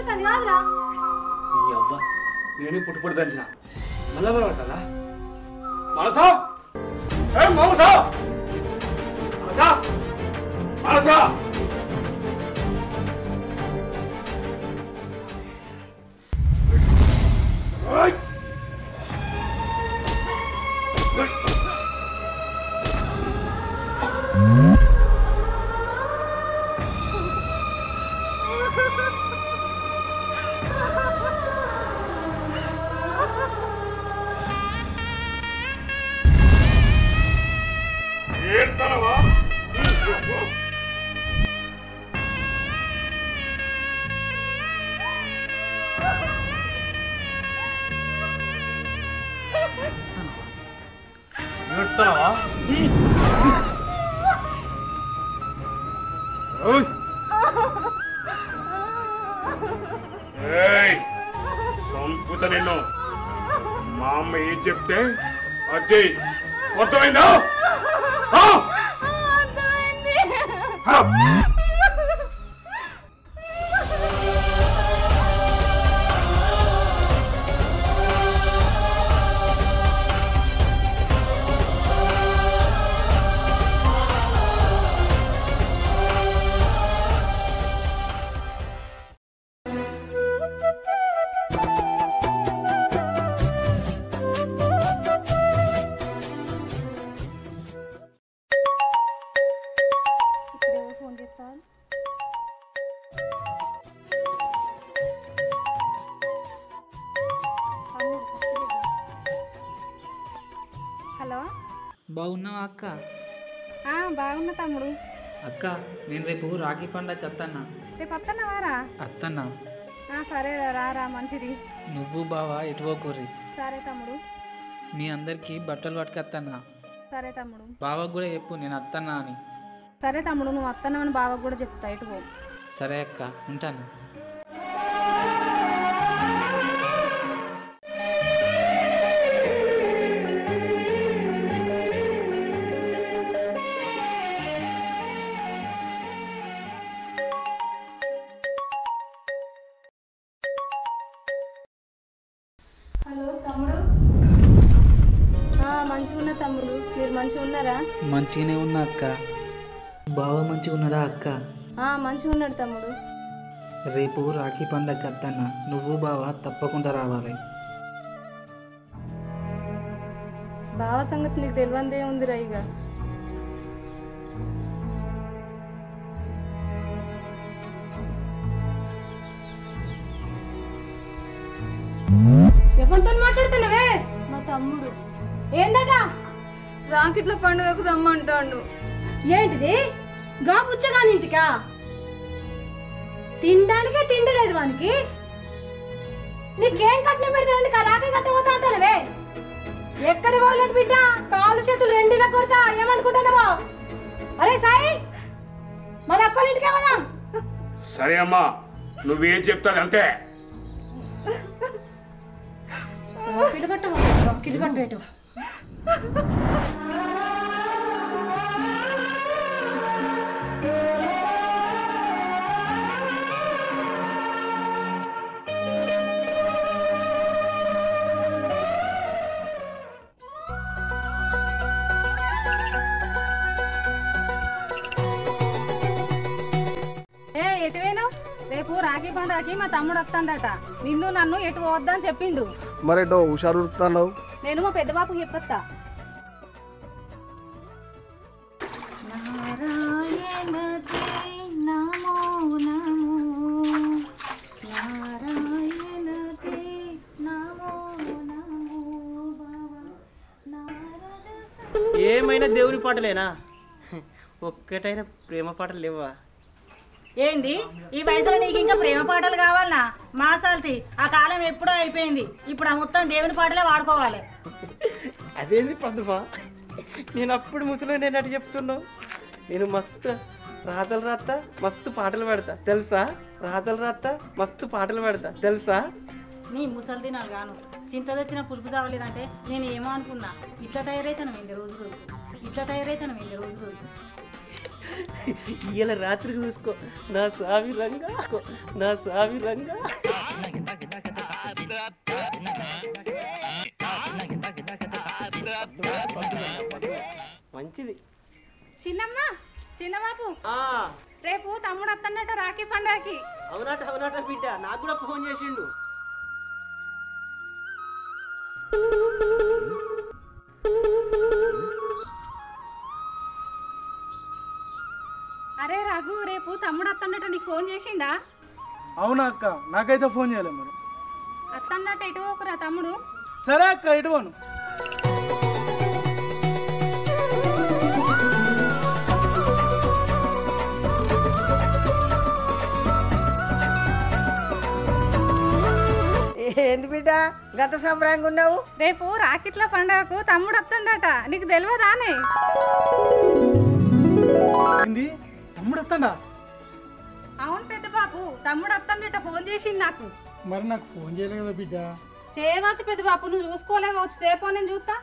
అవుతుంది కాదురా ఈ అవ్వ నేను పుట్టు పుట్టు దంచిన మళ్ళా పడతారా మనసా ఏ మనసా మనసా మనసా ఓయ్ ఏడ్తనవా ఏడ్తనవా ఓయ్ ఏయ్ సంపుత నిన్ను మా అమ్మ ఏం చెప్తే అజయ్ అర్థమైందా ఆ? ఆ. ఇప్పుడు ఎవరు ఫోన్ చేస్తారు హలో బాగున్నావా అక్క ఆ, బాగున్నా తమ్ముడు అక్క నేను రేపు రాఖీ పండగ అత్తన్న రేపు వస్తున్నావారా అత్తన్న ఆ, సరే రా, రా రా మంచిది నువ్వు బావా ఎటువోకోరి సరే తమ్ముడు మీ అందరికి బట్టలు పట్టుకత్తన్నా సరే తమ్ముడు బావకు కూడా చెప్పు నేను అత్తన్నా అని సరే తమ్ముడు నువ్వు వస్తున్నావని బావకు కూడా చెప్తా ఇటు పో సరే అక్క ఉంటాను హలో తమ్ముడు మంచిగా ఉన్న తమ్ముడు మీరు మంచిగా ఉన్నారా మంచిగానే ఉన్నా అక్క బావ మంచిగా ఉన్నాడా అక్క ఆ, మంచిగా ఉన్నాడు తమ్ముడు రేపు రాఖీ పండగ అత్తన్న నువ్వు బావ తప్పకుండా రావాలి బావ సంగతి నీకు తెలియందే ఉందిరా ఇక ఎవరితో మాట్లాడుతున్నావే మా తమ్ముడు ఏందట రాకెట్ల పండుగకు రమ్మంటాడు ఏంటిది గా పుచ్చగాని ఇంటికా తినడానికే తిండి లేదు వానికి నీకేం కట్నం పెడతానండి రాకే కట్టబోతా అంటానవే ఎక్కడి పోలేదు బిడ్డ కాలు చేతులు రెండిలా కొడతా ఏమనుకుంటున్నావో అరే సాయి మన అక్కల ఇంటికి ఏమన్నా సరే అమ్మా నువ్వేం చెప్తావు అంతే కిలుగట్టు కిలుగట్టు రేటు ఏ ఎటు పోయినావు రేపు రాఖీ పండుగకి మా తమ్ముడు వస్తాడట నిన్ను నన్ను ఎటు పోవద్దని చెప్పిండు మరేటో హుషారు ఉరుకుతున్నావు నేను మా పెద్ద బాపుకి చెప్పొస్తా ఏమైనా దేవుని పాటలేనా ఒక్కటైనా ప్రేమ పాటలు లేవా ఏంది ఈ వయసులో నీకు ఇంకా ప్రేమ పాటలు కావాలనా మాసాల్తి ఆ కాలం ఎప్పుడో అయిపోయింది ఇప్పుడు ఆ మొత్తం దేవుని పాటలే వాడుకోవాలి అదేంది పద్మా నేను అప్పుడు ముసలి నేను అటు చెప్తున్నావు నేను మస్తు రాతలు రాత్తా మస్తు పాటలు పెడతా తెలుసా రాతలు రాత్తా మస్తు పాటలు పెడతా తెలుసా నీ ముసలి దినాలు గాను చింత తెచ్చిన పులుపు తాగలేదంటే నేను ఏమో అనుకున్నా ఇట్లా తయారైతాను ఏంది రోజు రోజు ఇట్లా తయారైతాను ఏంది రోజు రోజు ఇవాళ రాత్రికి చూసుకో నా సావి రంగా నా సావి రంగా మంచిది చిన్నమ్మ చిన్నబాబు ఆ, రేపు తమ్ముడు వస్తున్నట్టు రాఖీ పండగకి అవునట అవునట బిడ్డ నాకు కూడా ఫోన్ చేసిండు అరే రఘు రేపు తమ్ముడు వస్తున్నట్టు నీకు ఫోన్ చేసిండా అవునా అక్క నాకైతే ఫోన్ చేయలే మరి వస్తున్నట్టు ఎటు పోకురా తమ్ముడు సరే అక్క ఇటు పోను ఏంది బిడ్డ గత సంబరంగా ఉన్నావు రేపు రాకెట్ల పండగకు తమ్ముడు వస్తుండట నీకు తెలియదానే ఏంది తమ్ముడు వస్తాడా అవును పెద్ద బాబు తమ్ముడు వస్తుండట ఫోన్ చేసింది నాకు మరి నాకు ఫోన్ చేయలే కదా బిడ్డ చేయవచ్చు పెద్ద బాబు నువ్వు చూసుకోలేకపోవచ్చు రేపో నేను చూస్తా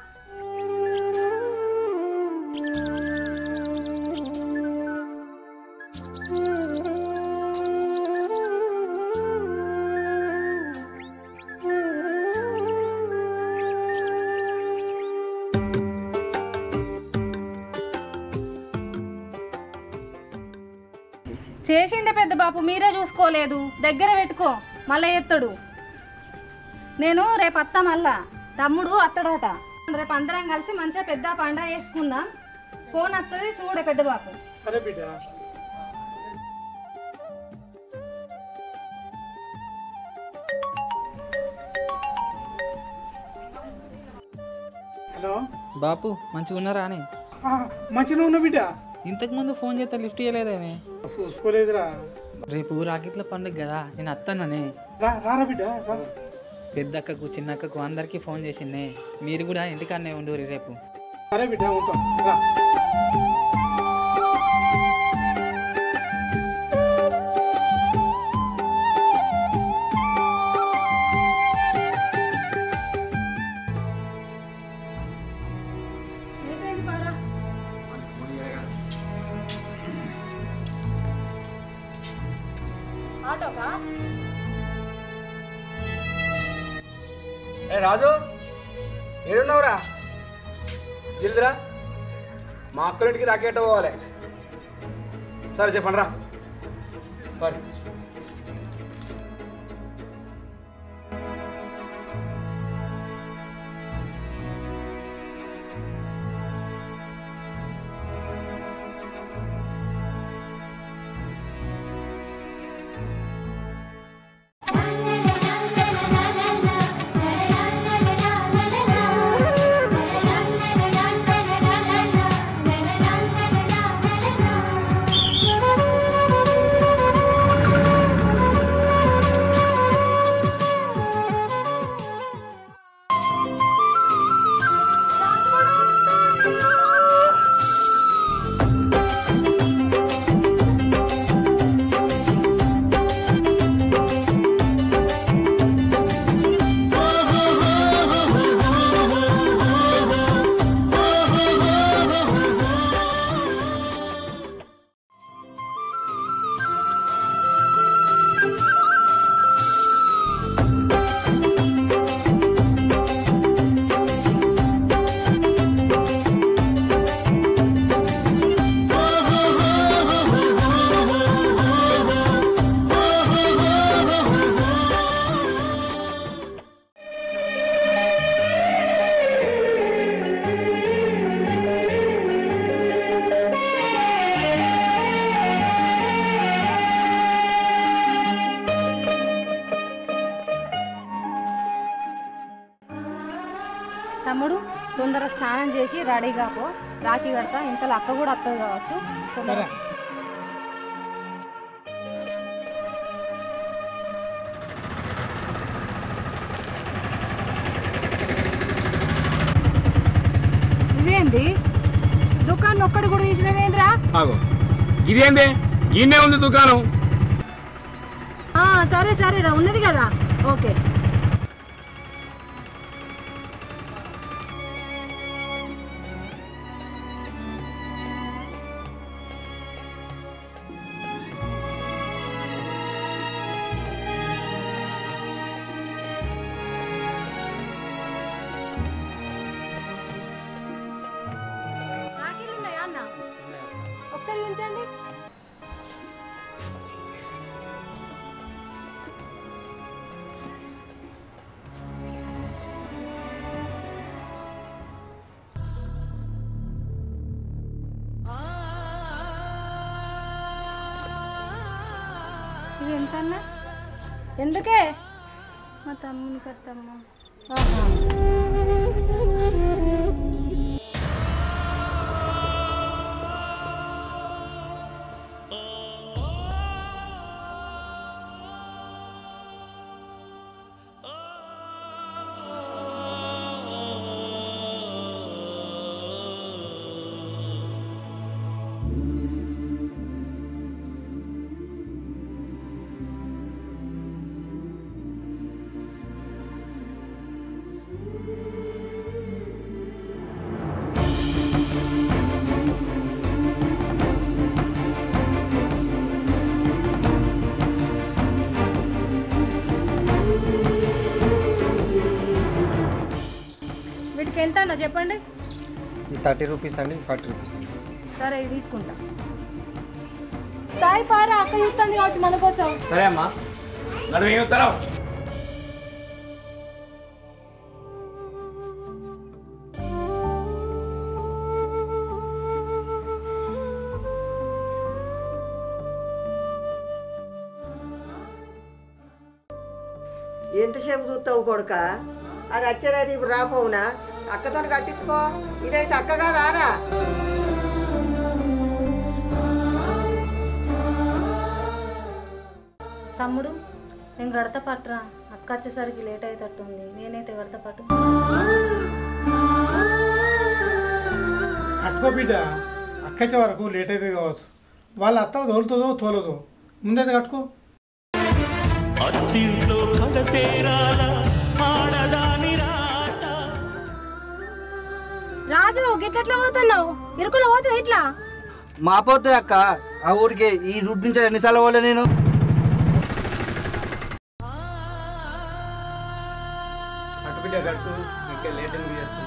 చేసిండే పెద్ద బాపు మీరే చూసుకోలేదు దగ్గర పెట్టుకో మళ్ళీ ఎత్తడు నేను రేపు అత్త మళ్ళా తమ్ముడు అత్తడట రేపు అందరం కలిసి మంచిగా పెద్ద పండగ వేసుకుందాం ఫోన్ వస్తుంది చూడే పెద్ద బాపు సరే బిడ్డ హలో బాపు మంచిగా ఉన్నారా అని మంచిగా ఉన్నా బిడ్డ ఇంతకుముందు ఫోన్ చేస్తే లిఫ్ట్ చేయలేదేమే చూసుకోలేదురా రేపు రాకెట్ల పండుగ కదా నేను అత్తాననే రా రారా బిడ్డ రా. పెద్దక్కకు చిన్నక్కకు అందరికీ ఫోన్ చేసిందే మీరు కూడా ఇంటికాడనే ఉండు రేపు సరే బిడ్డ ఉంటాం రా ఆటోకా ఏ రాజు ఏడున్నావురా జల్దిరా మా అక్కలింటికి రాకెట్ పోవాలి సరే చెప్పండి రా సరే తమ్ముడు తొందరగా స్నానం చేసి రెడీగా పో రాఖీ కడతా ఇంతలో అక్క కూడా వస్తుంది కావచ్చు తొందరగా ఇదేంది దుకాణం ఒక్కటి కూడా తీసినవేంద్రా ఆగో ఇదేంది ఈయనే ఉంది దుకాణం ఆ, సరే సరే రా ఉన్నది కదా ఓకే ఎందుకన్నా ఎందుకే మా తమ్ముని కత్తమ్మ వీటికి ఎంత అన్న చెప్పండి థర్టీ రూపీస్ అండి ఫార్టీ రూపీస్ అండి సరే ఇవి తీసుకుంటా సాయి పారా అక్క చూస్తుంది కావచ్చు మన కోసం సరే అమ్మా నన్ను ఏం చెప్తారా ఎంతసేపు చూస్తావు కొడుక అది వచ్చేదైతే ఇప్పుడు రాపోవునా అక్కతో కట్టించుకో ఇదైతే అక్క కాదారా తమ్ముడు నేను గడత పట్టరా అక్క వచ్చేసరికి లేట్ అవుతట్టుంది నేనైతే గడత పట్టు కట్టుకో బిడ్డ అక్కచ్చే వరకు లేట్ అయితే కావచ్చు వాళ్ళ అత్త తోలుతుందో తోలదో ముందైతే కట్టుకో అత్తింట్లో కడతేరాల ఆడదాని రాత రాజు గిట్లెట్లా పోతున్నావు ఇరుకులో పోతుంది ఇట్లా మా పోతే అక్క ఆ ఊరికి ఈ రూట్ నుంచి ఎన్నిసార్లు పోలే నేను అటు బిడ్డ కట్టు ఇంకా లేట్ ఎందుకు చేస్తున్నా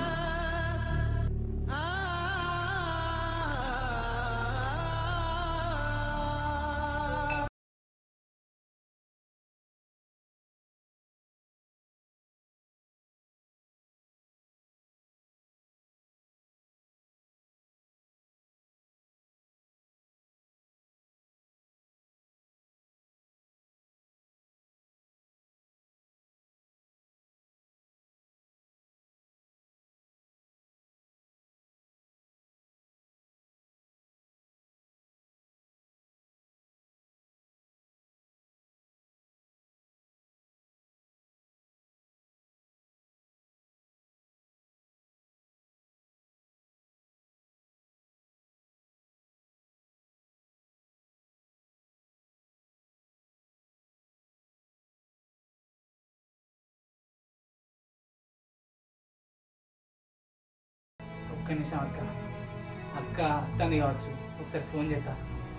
ఒక్క నిమిషం అక్క అక్క అత్తంది కావచ్చు ఒకసారి ఫోన్ చేస్తా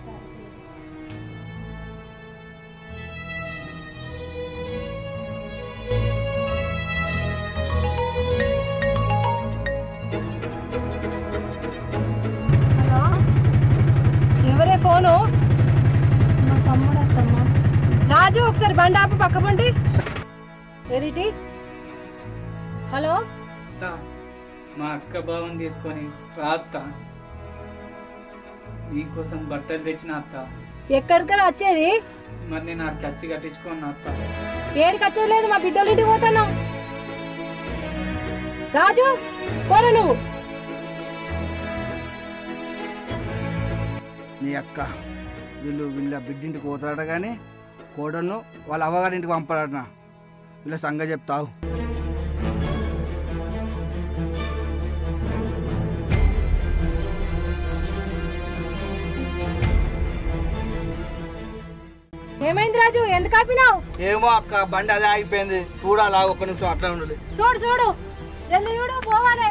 హలో ఎవరే ఫోను మా తమ్ముడు అత్తమ్మ రాజు ఒకసారి బండి ఆపు పక్క బండి ఏదిటి హలో అత్త మా అక్క భావం తీసుకొని రాత్త నీకోసం బట్టలు తెచ్చిన అత్త ఎక్కడికైనా వచ్చేది మరి నేను ఆడికి వచ్చి కట్టించుకోను అత్త ఏడికి వచ్చేది లేదు మా బిడ్డోళ్ళ ఇంటికి పోతున్నాం రాజు పోరా నువ్వు నీ అక్క వీళ్ళు వీళ్ళ బిడ్డింటికి పోతాడట కానీ కోడలను వాళ్ళ అవ్వగారింటికి పంపాడట వీళ్ళ సంగ చెప్తావు ఏమైంది రాజు ఎందుకు ఆపినావు ఏమో అక్క బండి అదే ఆగిపోయింది చూడాలా ఒక్క నిమిషం అట్లా ఉండాలి చూడు చూడు జల్ది చూడు పోవాలి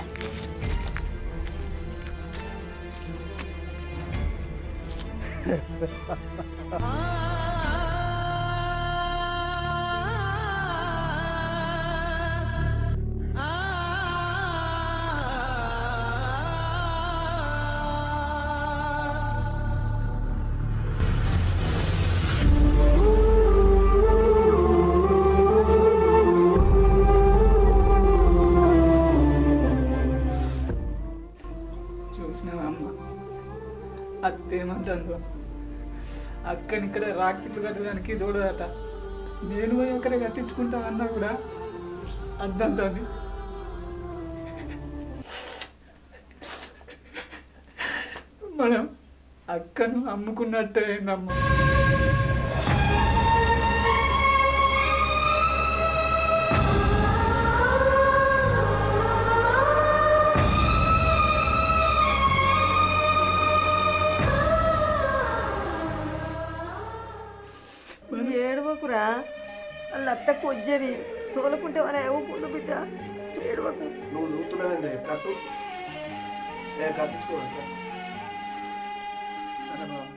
చూసినావా అమ్మ అత్త ఏమంటుందో అక్క అక్కని ఇక్కడ రాకెట్లు కట్టడానికి దూడదట నేను పోయి అక్కడ కట్టించుకుంటా అన్నా కూడా అద్దంతుంది మనం అక్కను అమ్ముకున్నట్టే అయిందమ్మా ఏడవకురా వాళ్ళ అత్త కొజ్జది తోలుకుంటే మన ఏమో బిడ్డ ఏడవకు నువ్వు చూస్తున్నావేంది కట్టు ఏ కట్టించుకో సరే బాబు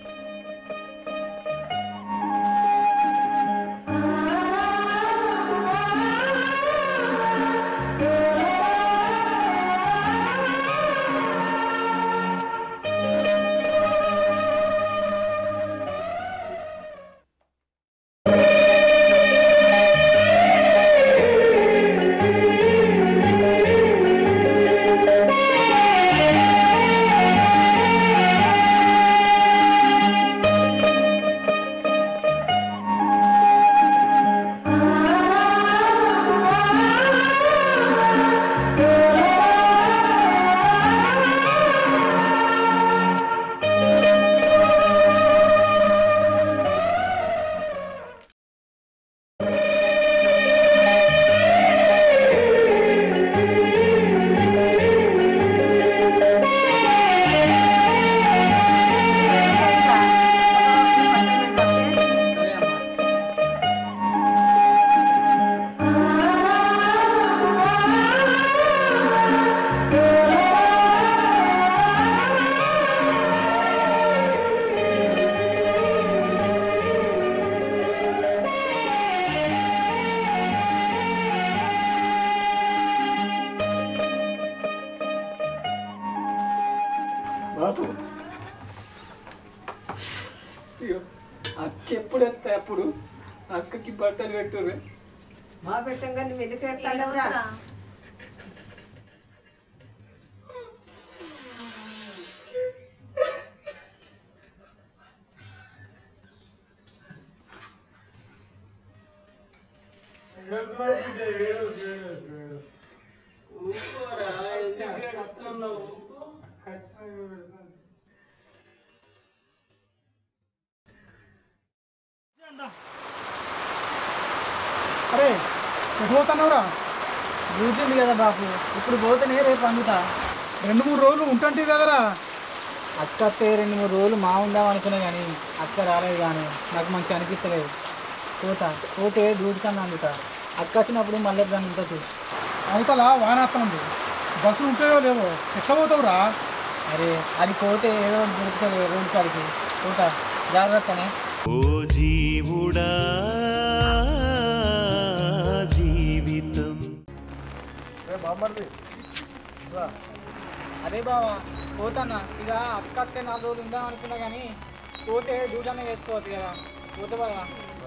బాబు అయ్యో అక్క ఎప్పుడు వస్తే అప్పుడు అక్కకి బట్టలు పెట్టుర్రు మా పెట్టంగా నువ్వు ఎందుకు ఎట్లా అరే ఎటు పోతున్నావురా కూర్చుంది కదా బాపు ఇప్పుడు పోతేనే రేపు అందుతా రెండు మూడు రోజులు ఉంటుంటే కదరా అక్క అత్తే రెండు మూడు రోజులు మా ఉందాం అనుకున్నా కానీ అక్క రాలేదు కానీ నాకు మంచి అనిపించలేదు పోతా పోతే దూడుకన్నా అందుతా అక్క వచ్చినప్పుడు మళ్ళీ దాన్ని ఉంటుంది అవతల వానేస్తుంది బస్సులు ఉంటాయో లేవో ఎట్లా పోతావురా అరే అది పోతే ఏదో ఒకటి దొరుకుతుంది రోడ్డు కాడికి పోతా జాగ్రత్తనే ఓ జీవుడా జీవితం బామ్మర్ది అదే బావా పోతానా ఇక అక్క అక్క నాలుగు రోజులు ఉందాం అనుకున్నా కానీ పోతే దూడనే వేసుకోవచ్చు కదా పోతే బావా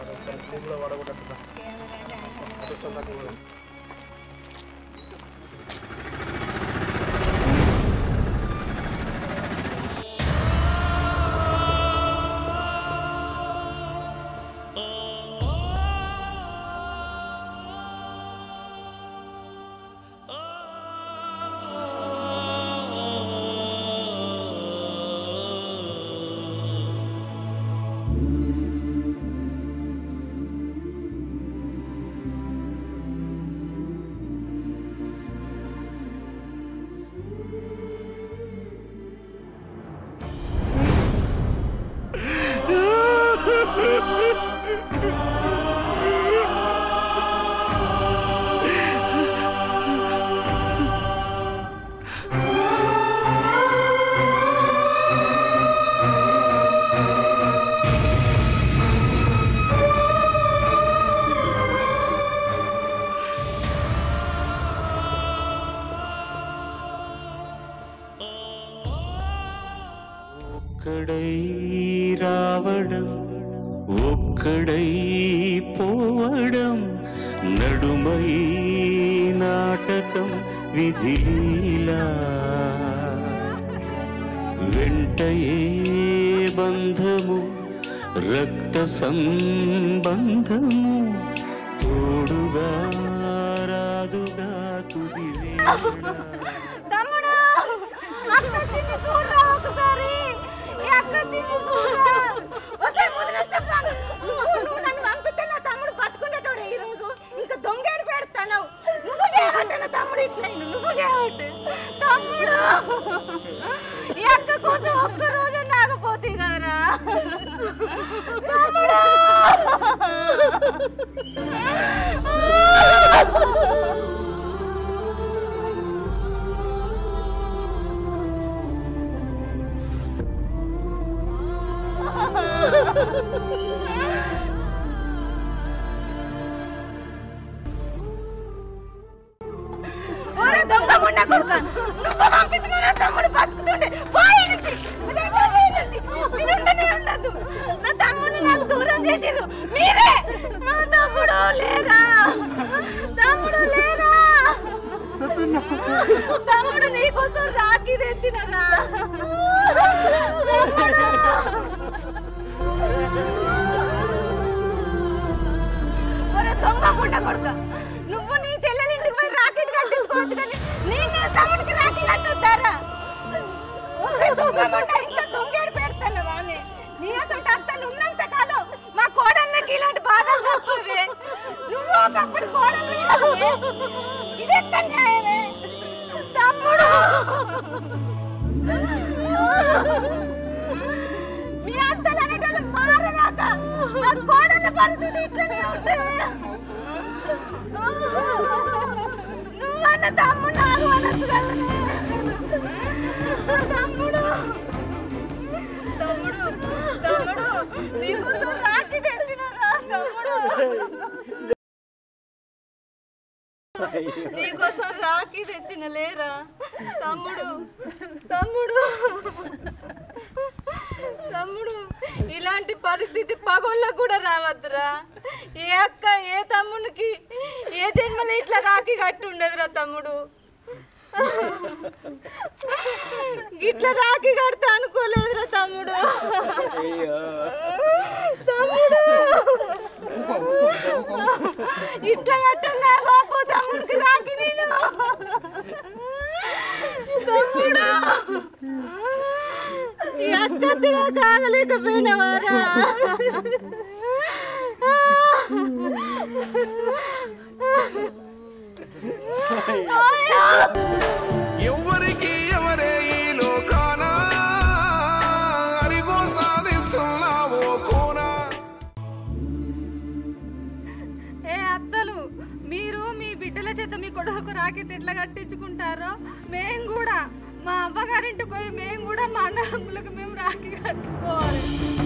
ఒక్కడై రావడం ఒక్కడై పోవడం నడుమై నాటకం విధిలీలా వెంటయే బంధము రక్త సంబంధము తోడుగా రాదుగా తుది తమ్ముడు అక్క చిన్ని చూడరా ఒకసారి ఈ అక్క చిన్ని చూడరా ఒకసారి ముదిన చెప్తాను నువ్వు నువ్వు నన్ను పంపితే నా తమ్ముడు బతుకునేటోడు ఈ రోజు ఇంకా దొంగేడు పెడతాను నువ్వు చేయమంటే నా తమ్ముడు ఇట్లా అయిండు. నువ్వు చేయమంటే తమ్ముడు ఈ అక్క కోసం ఒక్క రోజు నాకపోతే కదరా తమ్ముడు ఒరే దొంగ ముండ కొడుక నువ్వు పంపించిన నా తమ్ముడు బతుకుతుండే పోయి నుంచి రెండో పోయి నుంచి మీరు ఉండనే ఉండదు నా తమ్ముడిని నాకు దూరం చేసిర్రు మీరే నా తమ్ముడు లేరా తమ్ముడు లేరా తమ్ముడు నీకోసం రాఖీ తెచ్చినరా ఒరే దొంగ ముండ కొడుక నువ్వు నీ చెల్లెలింటికి పోయి రాకెట్ కట్టించుకోవచ్చు కానీ నేను నా తమ్ముడికి రాఖీ కట్టొద్దారా ఒరే దొంగ ముండ ఇంట్లో దొంగేరు పెడతాను వాణ్ణి నీ అసలు అత్తలు ఉన్నంత కాలం మా కోడళ్ళకి ఇలాంటి బాధలు తప్పవే నువ్వు ఒకప్పుడు కోడలు ఇదెంత న్యాయమే తమ్ముడు మీ అత్తలు అనేటోళ్ళు మారదాక మా కోడళ్ళ పరిస్థితి ఇట్లనే ఉంటుంది నువ్వన్న తమ్ముడు నాకు అనొచ్చు కదనే తమ్ముడు తమ్ముడు తమ్ముడు నీకోసం రాఖీ తెచ్చినారా తమ్ముడు నీకోసం రాఖీ తెచ్చిన లేరా తమ్ముడు తమ్ముడు తమ్ముడు ఇలాంటి పరిస్థితి పగోళ్ళకు కూడా రావద్దురా ఏ అక్క ఏ తమ్మునికి ఏ జన్మలో ఇట్లా రాఖీ కట్టి ఉండదురా తమ్ముడు ఇట్లా రాఖీ కడతా అనుకోలేదురా తమ్ముడు తమ్ముడు ఇట్లా కట్టన్నా బాబు తమ్ముడికి రాఖీ నేను తమ్ముడు ఈ అక్కచ్చుగా కాగలేకపోయినవారా ఎవరికి ఎవరే ఈ లోకాన అరిగో సాధిస్తున్నావో కోనా ఏ అత్తలు మీరు మీ బిడ్డల చేత మీ కొడుకు రాకెట్ ఎట్లా కట్టించుకుంటారో మేము కూడా మా అవ్వగారింటికి పోయి మేము కూడా మా అన్నదమ్ములకు మేము రాఖీ కట్టుకోవాలి